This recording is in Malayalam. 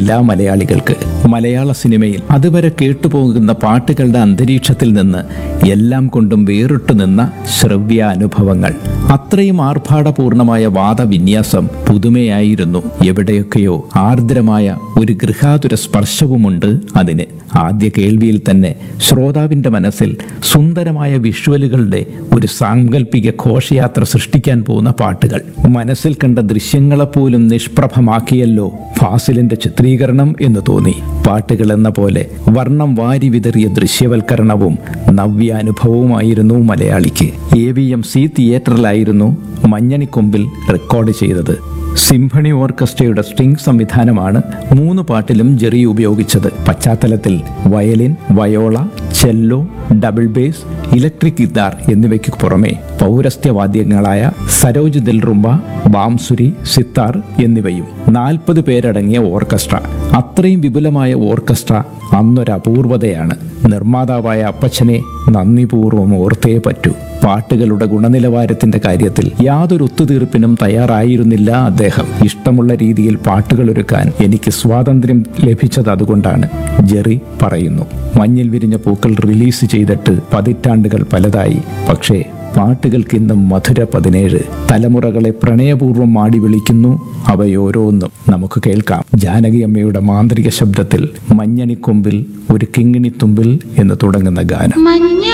എല്ലാ മലയാളികൾക്ക് മലയാള സിനിമയിൽ അതുവരെ കേട്ടുപോകുന്ന പാട്ടുകളുടെ അന്തരീക്ഷത്തിൽ നിന്ന് എല്ലാം കൊണ്ടും വേറിട്ടു നിന്ന ശ്രവ്യ അനുഭവങ്ങൾ അത്രയും ആർഭാടപൂർണമായ വാദവിന്യാസം പുതുമയായിരുന്നു എവിടെയൊക്കെയോ ആർദ്രമായ ഒരു ഗൃഹാതുര സ്പർശവുമുണ്ട് അതിന് ആദ്യ കേൾവിയിൽ തന്നെ ശ്രോതാവിന്റെ മനസ്സിൽ സുന്ദരമായ വിഷ്വലുകളുടെ ഒരു സാങ്കല്പിക ഘോഷയാത്ര സൃഷ്ടിക്കാൻ പോകുന്ന പാട്ടുകൾ മനസ്സിൽ കണ്ട ദൃശ്യങ്ങളെപ്പോലും നിഷ്പ്രഭമാക്കിയല്ലോ ഫാസിലിന്റെ ചിത്രീകരണം എന്ന് തോന്നി പാട്ടുകൾ എന്ന പോലെ വർണ്ണം വാരി വിതറിയ ദൃശ്യവൽക്കരണവും നവ്യാനുഭവവുമായിരുന്നു മലയാളിക്ക് എ വി എം സി തിയേറ്ററിലായിരുന്നു മഞ്ഞണിക്കൊമ്പിൽ റെക്കോർഡ് ചെയ്തത് സിംഫണി ഓർക്കസ്ട്രയുടെ സ്ട്രിംഗ് സംവിധാനമാണ് മൂന്ന് പാട്ടിലും ജെറി ഉപയോഗിച്ചത് പശ്ചാത്തലത്തിൽ violin viola cello double bass electric guitar എന്നിവയ്ക്ക് പുറമെ പൗരസ്ത്യവാദ്യങ്ങളായ സരോജ് ദിൽറുംബ ബാംസുരി സിത്താർ എന്നിവയും നാൽപ്പത് പേരടങ്ങിയ ഓർക്കസ്ട്ര അത്രയും വിപുലമായ ഓർക്കസ്ട്ര അന്നൊരു അപൂർവതയാണ് നിർമ്മാതാവായ അപ്പച്ചനെ നന്ദിപൂർവ്വം ഓർത്തേ പറ്റൂ പാട്ടുകളുടെ ഗുണനിലവാരത്തിന്റെ കാര്യത്തിൽ യാതൊരു ഒത്തുതീർപ്പിനും തയ്യാറായിരുന്നില്ല അദ്ദേഹം ഇഷ്ടമുള്ള രീതിയിൽ പാട്ടുകൾ ഒരുക്കാൻ എനിക്ക് സ്വാതന്ത്ര്യം ലഭിച്ചത് അതുകൊണ്ടാണ് ജെറി പറയുന്നു മഞ്ഞിൽ വിരിഞ്ഞ പൂക്കൾ റിലീസ് ചെയ്തിട്ട് പതിറ്റാണ്ടുകൾ പലതായി പക്ഷേ പാട്ടുകൾക്ക് ഇന്നും മധുര പതിനേഴ് തലമുറകളെ പ്രണയപൂർവ്വം മാടി വിളിക്കുന്നു അവയോരോന്നും നമുക്ക് കേൾക്കാം ജാനകി അമ്മയുടെ മാന്ത്രിക ശബ്ദത്തിൽ മഞ്ഞണിക്കൊമ്പിൽ ഒരു കിങ്ങിണിത്തുമ്പിൽ എന്ന് തുടങ്ങുന്ന ഗാനം മഞ്ഞ